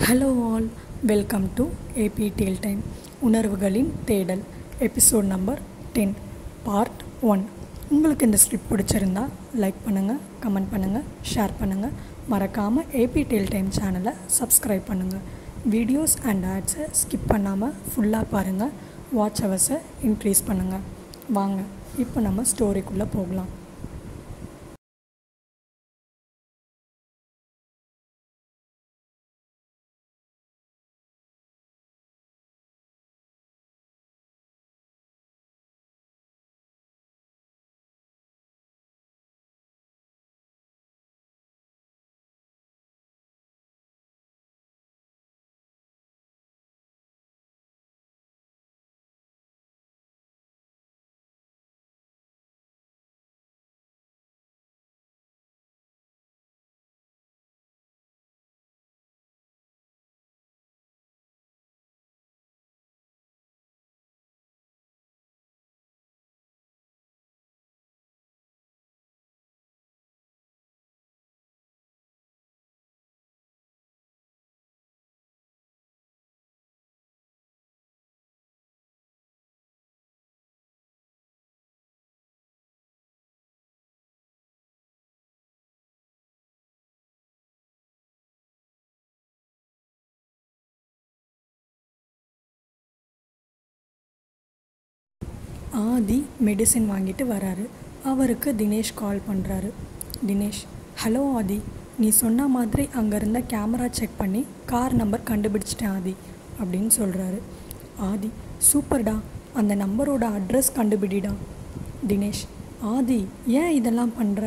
hello all welcome to AP tale time உணர்வுகளின் தேடல் episode number ten part one உங்களுக்கு இந்த ஸ்கிரிப்ட் பிடிச்சிருந்தா லைக் பண்ணுங்கள் கமெண்ட் பண்ணுங்கள் ஷேர் பண்ணுங்கள் மறக்காமல் ஏபி டேல் டைம் சேனலை சப்ஸ்கிரைப் பண்ணுங்கள் வீடியோஸ் அண்ட் ஆட்ஸை ஸ்கிப் பண்ணாமல் ஃபுல்லாக பாருங்கள் வாட்ச் ஹவர்ஸை இன்க்ரீஸ் பண்ணுங்கள் வாங்க இப்போ நம்ம ஸ்டோரிக்குள்ளே போகலாம் ஆதி மெடிசின் வாங்கிட்டு வராரு அவருக்கு தினேஷ் கால் பண்ணுறாரு தினேஷ் ஹலோ ஆதி நீ சொன்ன மாதிரி அங்கே இருந்த கேமரா செக் பண்ணி கார் நம்பர் கண்டுபிடிச்சிட்டேன் ஆதி அப்படின்னு சொல்கிறாரு ஆதி சூப்பர்டா அந்த நம்பரோட அட்ரஸ் கண்டுபிடிடா தினேஷ் ஆதி ஏன் இதெல்லாம் பண்ணுற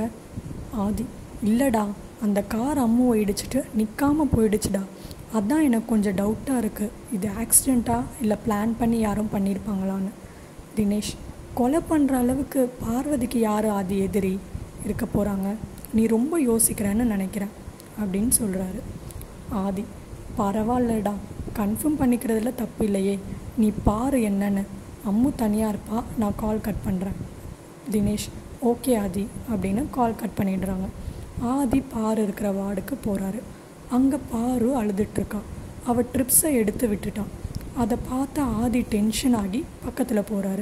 ஆதி இல்லைடா அந்த கார் அம்முவை இடிச்சிட்டு நிற்காம போயிடுச்சுடா அதான் எனக்கு கொஞ்சம் டவுட்டாக இருக்குது இது ஆக்சிடெண்ட்டா இல்லை பிளான் பண்ணி யாரும் பண்ணியிருப்பாங்களான்னு தினேஷ் கொலை பண்ணுற அளவுக்கு பார்வதிக்கு யார் ஆதி எதிரி இருக்க போகிறாங்க நீ ரொம்ப யோசிக்கிறேன்னு நினைக்கிறேன் அப்படின்னு சொல்கிறாரு ஆதி பரவாயில்லடா கன்ஃபார்ம் பண்ணிக்கிறதுல தப்பு இல்லையே நீ பாரு என்னன்னு அம்மு தனியாக இருப்பா நான் கால் கட் பண்ணுறேன் தினேஷ் ஓகே ஆதி அப்படின்னு கால் கட் பண்ணிடுறாங்க ஆதி பாரு இருக்கிற வார்டுக்கு போகிறாரு அங்கே பாரு அழுதுட்ருக்கா அவள் ட்ரிப்ஸை எடுத்து விட்டுட்டான் அதை பார்த்து ஆதி டென்ஷன் ஆகி பக்கத்தில் போகிறாரு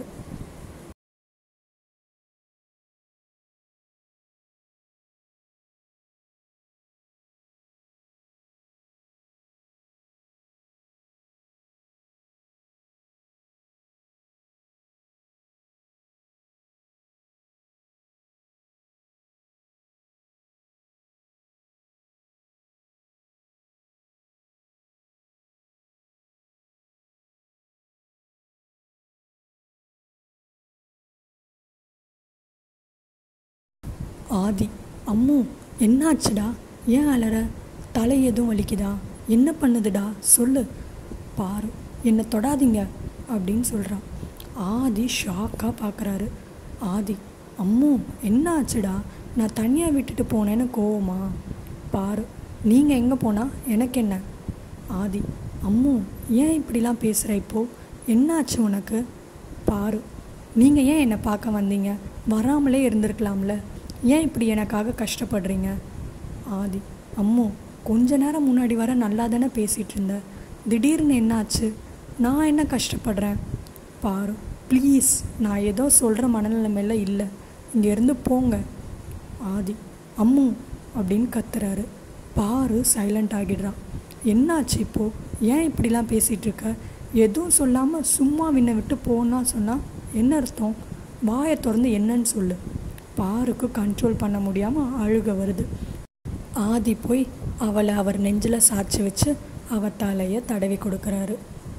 ஆதி அம்மு என்னாச்சுடா ஏன் அலற தலை எதுவும் வலிக்குதா என்ன பண்ணுதுடா சொல்லு பாரு என்னை தொடாதீங்க அப்படின்னு சொல்கிறான் ஆதி ஷாக்காக பார்க்குறாரு ஆதி அம்மு என்ன ஆச்சுடா நான் தனியாக விட்டுட்டு போனேன்னு கோவமா பாரு நீங்கள் எங்கே போனால் எனக்கு என்ன ஆதி அம்மு ஏன் இப்படிலாம் பேசுகிற இப்போது என்னாச்சு உனக்கு பாரு நீங்கள் ஏன் என்னை பார்க்க வந்தீங்க வராமலே இருந்திருக்கலாம்ல ஏன் இப்படி எனக்காக கஷ்டப்படுறீங்க ஆதி அம்மு கொஞ்ச நேரம் முன்னாடி வர நல்லா தானே பேசிகிட்டு இருந்த திடீர்னு என்னாச்சு நான் என்ன கஷ்டப்படுறேன் பாரு ப்ளீஸ் நான் ஏதோ சொல்கிற மனநிலைமையில் இல்லை இங்கேருந்து போங்க ஆதி அம்மு அப்படின்னு கத்துறாரு பாரு சைலண்ட் ஆகிடுறான் என்னாச்சு இப்போது ஏன் இப்படிலாம் பேசிகிட்டு இருக்க எதுவும் சொல்லாமல் சும்மா விண்ணை விட்டு போனா சொன்னால் என்ன அர்த்தம் வாயை திறந்து என்னன்னு சொல்லு பாருக்கு கண்ட்ரோல் பண்ண முடியாமல் அழுக வருது ஆதி போய் அவளை அவர் நெஞ்சில் சாய்ச்சி வச்சு அவ தலையை தடவி கொடுக்குறாரு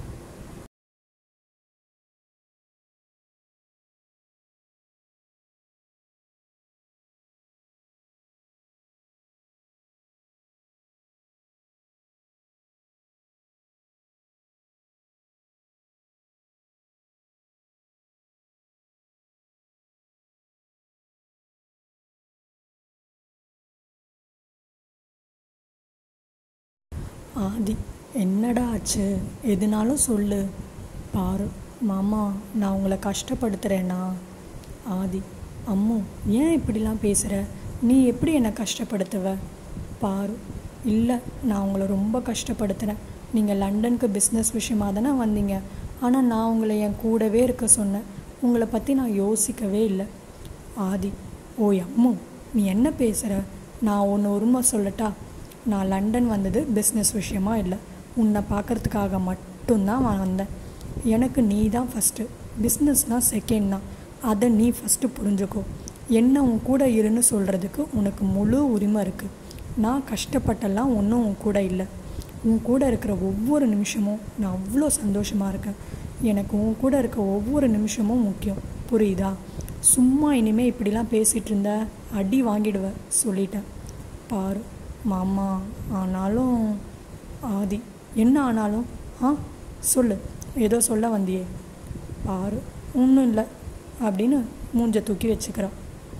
ஆதி என்னடா ஆச்சு எதுனாலும் சொல்லு பாரு மாமா நான் உங்களை கஷ்டப்படுத்துகிறேன்னா ஆதி அம்மு ஏன் இப்படிலாம் பேசுகிற நீ எப்படி என்னை கஷ்டப்படுத்துவ பாரு இல்லை நான் உங்களை ரொம்ப கஷ்டப்படுத்துகிறேன் நீங்கள் லண்டனுக்கு பிஸ்னஸ் விஷயமாக தானே வந்தீங்க ஆனால் நான் உங்களை என் கூடவே இருக்க சொன்னேன் உங்களை பற்றி நான் யோசிக்கவே இல்லை ஆதி ஓய் அம்மு நீ என்ன பேசுகிற நான் ஒன்று உண்மை சொல்லட்டா நான் லண்டன் வந்தது பிஸ்னஸ் விஷயமா இல்லை உன்னை பார்க்கறதுக்காக மட்டும்தான் நான் வந்தேன் எனக்கு நீ தான் ஃபஸ்ட்டு பிஸ்னஸ்னால் செகண்ட் தான் அதை நீ ஃபஸ்ட்டு புரிஞ்சுக்கோ என்ன உன் கூட இருன்னு சொல்கிறதுக்கு உனக்கு முழு உரிமை இருக்குது நான் கஷ்டப்பட்டெல்லாம் ஒன்றும் உன் கூட இல்லை உன் கூட இருக்கிற ஒவ்வொரு நிமிஷமும் நான் அவ்வளோ சந்தோஷமாக இருக்கேன் எனக்கு உன் கூட இருக்க ஒவ்வொரு நிமிஷமும் முக்கியம் புரியுதா சும்மா இனிமேல் இப்படிலாம் பேசிகிட்டு இருந்த அடி வாங்கிடுவ சொல்லிட்டேன் பாரு மாமா ஆனாலும் ஆதி என்ன ஆனாலும் ஆ சொல்லு ஏதோ சொல்ல வந்தியே பாரு ஒன்றும் இல்லை அப்படின்னு மூஞ்ச தூக்கி வச்சுக்கிறான்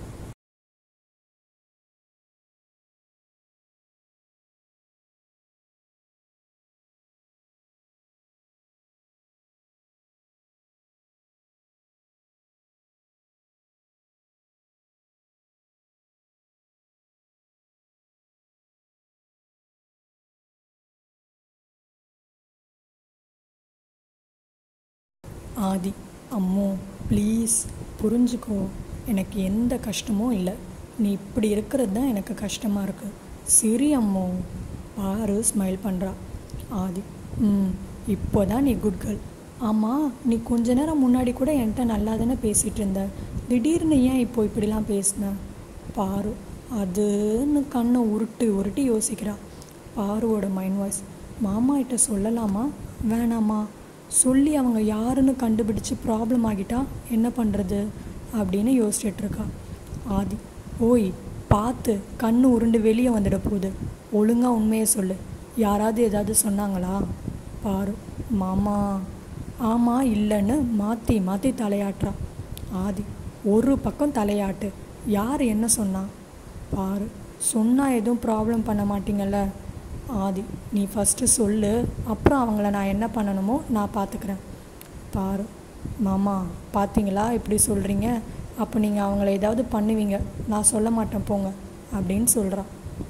ஆதி அம்மோ ப்ளீஸ் புரிஞ்சுக்கோ எனக்கு எந்த கஷ்டமும் இல்லை நீ இப்படி இருக்கிறது தான் எனக்கு கஷ்டமாக இருக்குது சரி அம்மோ பாரு ஸ்மைல் பண்ணுறா ஆதி ம் இப்போ தான் நீ குட் கேர்ள் ஆமாம் நீ கொஞ்ச நேரம் முன்னாடி கூட என்கிட்ட நல்லா தானே பேசிகிட்டு இருந்த திடீர்னு ஏன் இப்போ இப்படிலாம் பேசின பாரு அதுன்னு கண்ணை உருட்டி உருட்டி யோசிக்கிறா பாருவோட மைண்ட் வாய்ஸ் மாமா கிட்ட சொல்லலாமா வேணாமா சொல்லி அவங்க யாருன்னு கண்டுபிடிச்சு ப்ராப்ளம் ஆகிட்டா என்ன பண்ணுறது அப்படின்னு யோசிச்சுட்டு இருக்கா ஆதி ஓய் பார்த்து கண்ணு உருண்டு வெளியே வந்துட போகுது ஒழுங்காக உண்மையை சொல்லு யாராவது ஏதாவது சொன்னாங்களா பாரு மாமா ஆமாம் இல்லைன்னு மாற்றி மாற்றி தலையாட்டுறா ஆதி ஒரு பக்கம் தலையாட்டு யார் என்ன சொன்னா பாரு சொன்னால் எதுவும் ப்ராப்ளம் பண்ண மாட்டீங்கல்ல ஆதி நீ ஃபஸ்ட்டு சொல்லு அப்புறம் அவங்கள நான் என்ன பண்ணணுமோ நான் பார்த்துக்கிறேன் பாரு மாமா பார்த்தீங்களா இப்படி சொல்கிறீங்க அப்போ நீங்கள் அவங்கள ஏதாவது பண்ணுவீங்க நான் சொல்ல மாட்டேன் போங்க அப்படின்னு சொல்கிறான்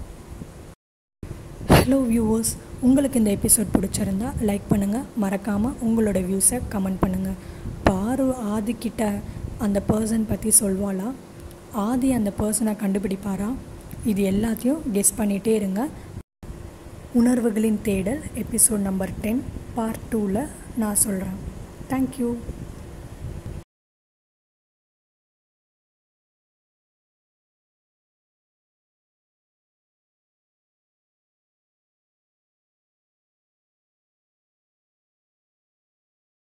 ஹலோ வியூவர்ஸ் உங்களுக்கு இந்த எபிசோட் பிடிச்சிருந்தா லைக் பண்ணுங்கள் மறக்காமல் உங்களோட வியூஸை கமெண்ட் பண்ணுங்கள் பாரு ஆதிக்கிட்ட அந்த பர்சன் பற்றி சொல்வாளா ஆதி அந்த பர்சனை கண்டுபிடிப்பாரா இது எல்லாத்தையும் கெஸ் பண்ணிகிட்டே இருங்க உணர்வுகளின் தேடல் எபிசோட் நம்பர் டென் பார்ட் டூவில் நான் சொல்கிறேன் தேங்க்யூ